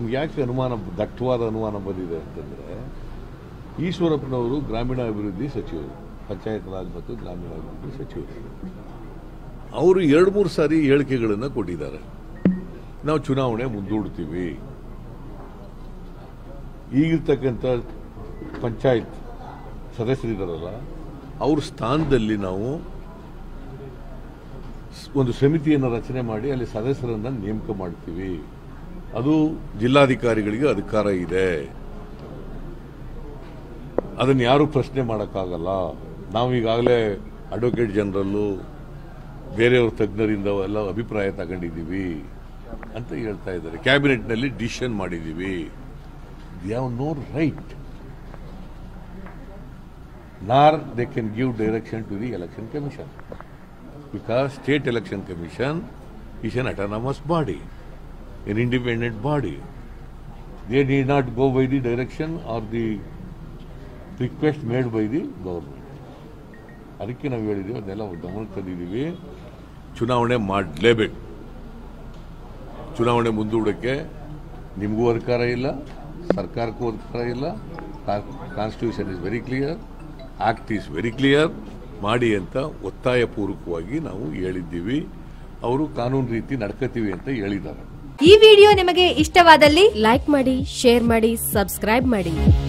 ನಿಮ್ಗೆ ಯಾಕೆ ಅನುಮಾನ ದಟ್ಟವಾದ ಅನುಮಾನ ಬಂದಿದೆ ಅಂತಂದ್ರೆ ಈಶ್ವರಪ್ಪನವರು ಗ್ರಾಮೀಣಾಭಿವೃದ್ಧಿ ಸಚಿವರು ಪಂಚಾಯತ್ ರಾಜ್ ಮತ್ತು ಗ್ರಾಮೀಣಾಭಿವೃದ್ಧಿ ಸಚಿವರು ಅವರು ಎರಡು ಮೂರು ಸಾರಿ ಹೇಳಿಕೆಗಳನ್ನು ಕೊಟ್ಟಿದ್ದಾರೆ ನಾವು ಚುನಾವಣೆ ಮುಂದೂಡ್ತೀವಿ ಈಗಿರ್ತಕ್ಕಂಥ ಪಂಚಾಯತ್ ಸದಸ್ಯರಿದ್ದಾರಲ್ಲ ಅವ್ರ ಸ್ಥಾನದಲ್ಲಿ ನಾವು ಸ್- ಒಂದು ಸಮಿತಿಯನ್ನು ರಚನೆ ಮಾಡಿ ಅಲ್ಲಿ ಸದಸ್ಯರನ್ನ ನೇಮಕ ಮಾಡ್ತೀವಿ ಅದು ಜಿಲ್ಲಾಧಿಕಾರಿಗಳಿಗೆ ಅಧಿಕಾರ ಇದೆ ಅದನ್ನು ಯಾರು ಪ್ರಶ್ನೆ ಮಾಡೋಕ್ಕಾಗಲ್ಲ ನಾವು ಈಗಾಗಲೇ ಅಡ್ವೊಕೇಟ್ ಜನರಲ್ಲು ಬೇರೆಯವ್ರ ತಜ್ಞರಿಂದ ಎಲ್ಲ ಅಭಿಪ್ರಾಯ ತಗೊಂಡಿದ್ದೀವಿ ಅಂತ ಹೇಳ್ತಾ ಇದ್ದಾರೆ ಕ್ಯಾಬಿನೆಟ್ನಲ್ಲಿ ಡಿಸಿಷನ್ ಮಾಡಿದ್ದೀವಿ they have no right nor they can give direction to the election commission because state election commission is an autonomous body an independent body they need not go by the direction or the request made by the government ಅದಕ್ಕೆ ನಾವು ಹೇಳಿದ್ದೀವಿ ಅದನ್ನೆಲ್ಲ ಗಮನಕ್ಕೆ ತಂದಿದ್ದೀವಿ ಚುನಾವಣೆ ಮಾಡಲೇಬೇಕು ಚುನಾವಣೆ ಮುಂದೂಡೋಕ್ಕೆ ನಿಮಗೂ ಅಧಿಕಾರ ಇಲ್ಲ ಸರ್ಕಾರಕ್ಕೂ ಅಧಿಕಾರ ಇಲ್ಲ constitution is very clear act is very clear ಮಾಡಿ ಅಂತ ಒತ್ತಾಯಪೂರ್ವಕವಾಗಿ ನಾವು ಹೇಳಿದ್ದೀವಿ ಅವರು ಕಾನೂನು ರೀತಿ ನಡ್ಕೋತೀವಿ ಅಂತ ಹೇಳಿದ್ದಾರೆ ಈ ವಿಡಿಯೋ ನಿಮಗೆ ಇಷ್ಟವಾದಲ್ಲಿ ಲೈಕ್ ಮಾಡಿ ಶೇರ್ ಮಾಡಿ ಸಬ್ಸ್ಕ್ರೈಬ್ ಮಾಡಿ